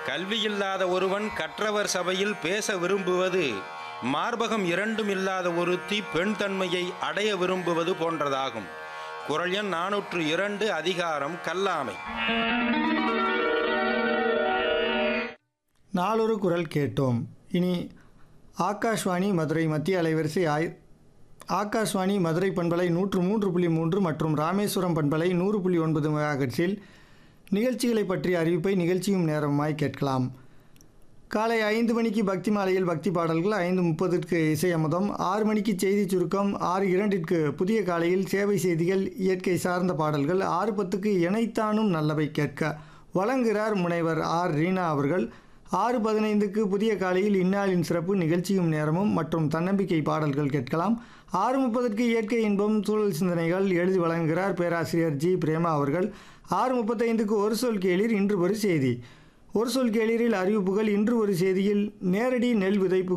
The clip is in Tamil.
கல்வியில்லாத ஒருவன் கற்றவர் சபையில் பேச விரும்புவது மார்பகம் இரண்டும் இல்லாத ஒருத்தி பெண் தன்மையை அடைய விரும்புவது போன்றதாகும் குரல் எண் நானூற்று இரண்டு அதிகாரம் கல்லாமை நாளொரு குரல் கேட்டோம் இனி ஆகாஷ்வாணி மதுரை மத்திய அலைவரிசை ஆய் ஆகாஷ்வாணி மதுரை பண்பலை நூற்று மூன்று புள்ளி மூன்று மற்றும் ராமேஸ்வரம் பண்பலை நூறு புள்ளி ஒன்பது மெகாஹெர்ட்ஸில் நிகழ்ச்சிகளை பற்றிய அறிவிப்பை நிகழ்ச்சியும் நேரமாய் கேட்கலாம் காலை ஐந்து மணிக்கு பக்தி மாலையில் பக்தி பாடல்கள் ஐந்து முப்பதுக்கு இசை அமுதம் ஆறு மணிக்கு செய்தி சுருக்கம் ஆறு இரண்டிற்கு புதிய காலையில் சேவை செய்திகள் இயற்கை சார்ந்த பாடல்கள் ஆறு பத்துக்கு இணைத்தானும் நல்லவை கேட்க வழங்குகிறார் முனைவர் ஆர் ரீனா அவர்கள் ஆறு பதினைந்துக்கு புதிய காலையில் இந்நாளின் சிறப்பு நிகழ்ச்சியும் நேரமும் மற்றும் தன்னம்பிக்கை பாடல்கள் கேட்கலாம் ஆறு முப்பதற்கு இயற்கை இன்பம் சூழல் சிந்தனைகள் எழுதி வழங்குகிறார் பேராசிரியர் ஜி பிரேமா அவர்கள் ஆறு முப்பத்தைந்துக்கு ஒரு சொல் கேளீர் இன்று ஒரு செய்தி ஒரு சொல் கேளீரில் அறிவிப்புகள் இன்று ஒரு செய்தியில் நேரடி நெல் விதைப்பு